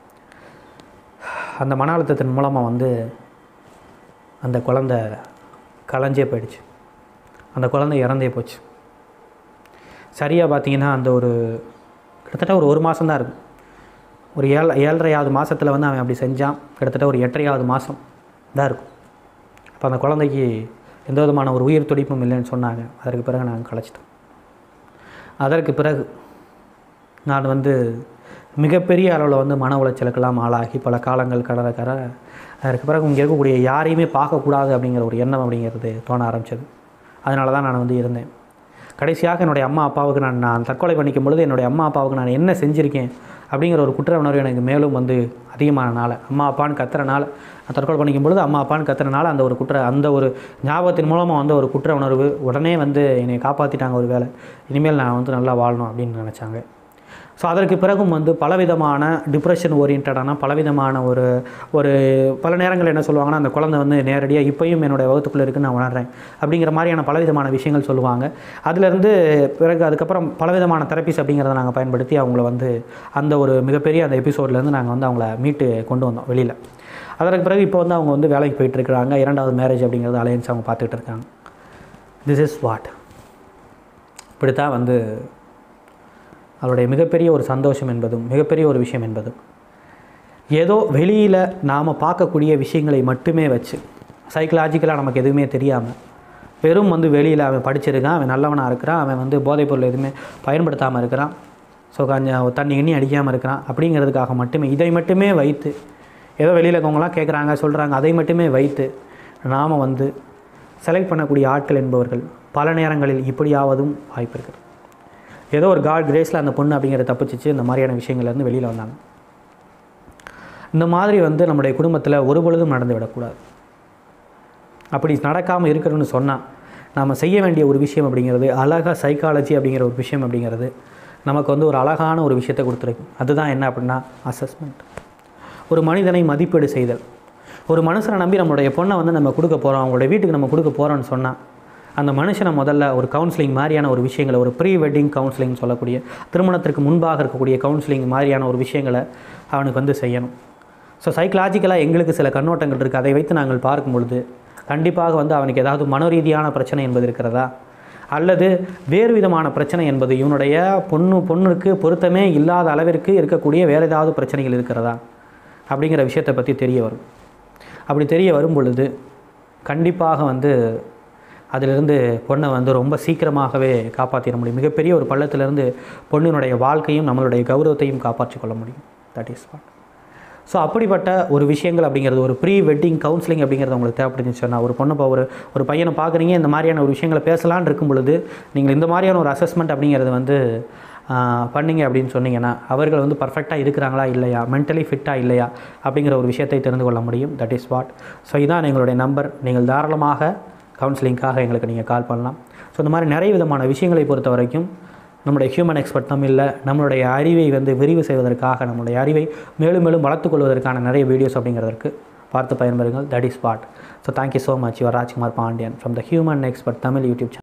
அந்த மன அழுத்தத்தின் மூலமாக வந்து அந்த குழந்தை கலைஞ்சே போயிடுச்சு அந்த குழந்தை இறந்தே போச்சு சரியாக பார்த்தீங்கன்னா அந்த ஒரு கிட்டத்தட்ட ஒரு ஒரு மாதம் தான் இருக்கும் ஒரு ஏழு ஏழரையாவது மாதத்தில் வந்து அவன் அப்படி செஞ்சான் கிட்டத்தட்ட ஒரு எட்டரையாவது மாதம் தான் இருக்கும் அப்போ அந்த குழந்தைக்கு எந்த விதமான ஒரு உயிர் துடிப்பும் இல்லைன்னு சொன்னாங்க அதற்கு பிறகு நாங்கள் கலைச்சிட்டோம் அதற்கு பிறகு நான் வந்து மிகப்பெரிய அளவில் வந்து மன உளைச்சலுக்கெல்லாம் ஆளாகி பல காலங்கள் கடற கர அதற்கு பிறகு இங்கே இருக்கக்கூடிய யாரையுமே பார்க்கக்கூடாது அப்படிங்கிற ஒரு எண்ணம் அப்படிங்கிறது தோண ஆரம்பிச்சது அதனால தான் நான் வந்து இருந்தேன் கடைசியாக என்னுடைய அம்மா அப்பாவுக்கு நான் நான் தற்கொலை பண்ணிக்கும் பொழுது என்னுடைய அம்மா அப்பாவுக்கு நான் என்ன செஞ்சுருக்கேன் அப்படிங்கிற ஒரு குற்ற உணர்வு எனக்கு மேலும் வந்து அதிகமானனால அம்மா அப்பான்னு கத்துறனால நான் தற்கொலை பண்ணிக்கும் பொழுது அம்மா அப்பான்னு கத்துறனால அந்த ஒரு குற்ற அந்த ஒரு ஞாபகத்தின் மூலமாக வந்த ஒரு குற்ற உணர்வு உடனே வந்து என்னை காப்பாற்றிட்டாங்க ஒரு வேளை இனிமேல் நான் வந்து நல்லா வாழணும் அப்படின்னு நினச்சாங்க ஸோ அதற்கு பிறகும் வந்து பலவிதமான டிப்ரெஷன் ஓரியன்டான பலவிதமான ஒரு ஒரு பல நேரங்கள் என்ன சொல்லுவாங்கன்னா அந்த குழந்தை வந்து நேரடியாக இப்பயும் என்னுடைய வகுத்துக்குள்ளே இருக்குன்னு நான் உணர்றேன் அப்படிங்கிற மாதிரியான பலவிதமான விஷயங்கள் சொல்லுவாங்க அதுலேருந்து பிறகு அதுக்கப்புறம் பலவிதமான தெரப்பிஸ் அப்படிங்கிறத நாங்கள் பயன்படுத்தி அவங்கள வந்து அந்த ஒரு மிகப்பெரிய அந்த எபிசோட்லேருந்து நாங்கள் வந்து அவங்கள மீட்டு கொண்டு வந்தோம் வெளியில் அதற்கு பிறகு இப்போ வந்து அவங்க வந்து வேலைக்கு போயிட்டுருக்குறாங்க இரண்டாவது மேரேஜ் அப்படிங்கிறது அலையன்ஸ் அவங்க பார்த்துட்டு இருக்காங்க திஸ் இஸ் வாட் இப்படித்தான் வந்து அவருடைய மிகப்பெரிய ஒரு சந்தோஷம் என்பதும் மிகப்பெரிய ஒரு விஷயம் என்பதும் ஏதோ வெளியில் நாம் பார்க்கக்கூடிய விஷயங்களை மட்டுமே வச்சு சைக்கலாஜிக்கலாக நமக்கு எதுவுமே தெரியாமல் வெறும் வந்து வெளியில் அவன் படிச்சிருக்கான் அவன் நல்லவனாக இருக்கிறான் அவன் வந்து போதைப்பொருள் எதுவுமே பயன்படுத்தாமல் இருக்கிறான் ஸோ கொஞ்சம் தண்ணி எண்ணி அடிக்காமல் இருக்கிறான் அப்படிங்கிறதுக்காக மட்டுமே இதை மட்டுமே வைத்து ஏதோ வெளியில் இருக்கவங்களாம் கேட்குறாங்க சொல்கிறாங்க அதை மட்டுமே வைத்து நாம் வந்து செலக்ட் பண்ணக்கூடிய ஆட்கள் என்பவர்கள் பல நேரங்களில் இப்படியாவதும் வாய்ப்பு இருக்குது ஏதோ ஒரு காட் கிரேஸில் அந்த பொண்ணு அப்படிங்கிறத தப்பிச்சிச்சு இந்த மாதிரியான விஷயங்கள்லேருந்து வெளியில் வந்தாங்க இந்த மாதிரி வந்து நம்முடைய குடும்பத்தில் ஒரு பொழுதும் நடந்து விடக்கூடாது அப்படி நடக்காமல் இருக்கணும்னு சொன்னால் நாம் செய்ய வேண்டிய ஒரு விஷயம் அப்படிங்கிறது அழகாக சைக்காலஜி அப்படிங்கிற ஒரு விஷயம் அப்படிங்கிறது நமக்கு வந்து ஒரு அழகான ஒரு விஷயத்தை கொடுத்துருக்கு அதுதான் என்ன அப்படின்னா அசஸ்மெண்ட் ஒரு மனிதனை மதிப்பீடு செய்தல் ஒரு மனுஷனை நம்பி நம்மளுடைய பொண்ணை வந்து நம்ம கொடுக்க போகிறோம் அவங்களுடைய வீட்டுக்கு நம்ம கொடுக்க போகிறோம்னு சொன்னால் அந்த மனுஷனை முதல்ல ஒரு கவுன்சிலிங் மாதிரியான ஒரு விஷயங்களை ஒரு ப்ரீ வெட்டிங் கவுன்சிலிங் சொல்லக்கூடிய திருமணத்திற்கு முன்பாக இருக்கக்கூடிய கவுன்சிலிங் மாதிரியான ஒரு விஷயங்களை அவனுக்கு வந்து செய்யணும் ஸோ சைக்கலாஜிக்கலாக எங்களுக்கு சில கண்ணோட்டங்கள் இருக்குது அதை வைத்து நாங்கள் பார்க்கும் பொழுது கண்டிப்பாக வந்து அவனுக்கு ஏதாவது மனோரீதியான பிரச்சனை என்பது இருக்கிறதா அல்லது வேறு விதமான பிரச்சனை என்பது இவனுடைய பொண்ணு பொண்ணுக்கு பொருத்தமே இல்லாத அளவிற்கு இருக்கக்கூடிய வேறு ஏதாவது பிரச்சனைகள் இருக்கிறதா அப்படிங்கிற விஷயத்தை பற்றி தெரிய வரும் அப்படி தெரிய வரும் பொழுது கண்டிப்பாக வந்து அதிலிருந்து பொண்ணை வந்து ரொம்ப சீக்கிரமாகவே காப்பாற்றிட முடியும் மிகப்பெரிய ஒரு பள்ளத்திலிருந்து பொண்ணினுடைய வாழ்க்கையும் நம்மளுடைய கௌரவத்தையும் காப்பாற்றிக் கொள்ள முடியும் தட் இஸ் வாட் ஸோ அப்படிப்பட்ட ஒரு விஷயங்கள் அப்படிங்கிறது ஒரு ப்ரீ வெட்டிங் கவுன்சிலிங் அப்படிங்கிறது உங்களுக்கு தேவைப்படுதுன்னு சொன்னால் ஒரு பொண்ணை இப்போ ஒரு ஒரு பையனை பார்க்குறீங்க இந்த மாதிரியான ஒரு விஷயங்களை பேசலான்னு இருக்கும் பொழுது நீங்கள் இந்த மாதிரியான ஒரு அசஸ்மெண்ட் அப்படிங்கிறது வந்து ஆஹ், பண்ணீங்க அப்படின்னு சொன்னீங்கன்னா அவர்கள் வந்து பர்ஃபெக்டாக இருக்கிறாங்களா இல்லையா மென்டலி ஃபிட்டாக இல்லையா அப்படிங்கிற ஒரு விஷயத்தை தெரிந்து கொள்ள முடியும் தட் இஸ் வாட் ஸோ இதான் எங்களுடைய நம்பர் நீங்கள் தாராளமாக கவுன்சிலிங்காக எங்களுக்கு நீங்கள் கால் பண்ணலாம் ஸோ இந்த மாதிரி நிறைய விதமான விஷயங்களை பொறுத்த வரைக்கும் நம்முடைய ஹியூமன் எக்ஸ்பர்ட் தமிழில் நம்மளுடைய அறிவை வந்து விரிவு செய்வதற்காக நம்மளுடைய அறிவை மேலும் மேலும் வளர்த்துக் கொள்வதற்கான நிறைய வீடியோஸ் அப்படிங்கிறதற்கு பார்த்து பயன்பெறுங்கள் that is what so thank you so much your Rajkumar Pandian from the human expert Tamil YouTube channel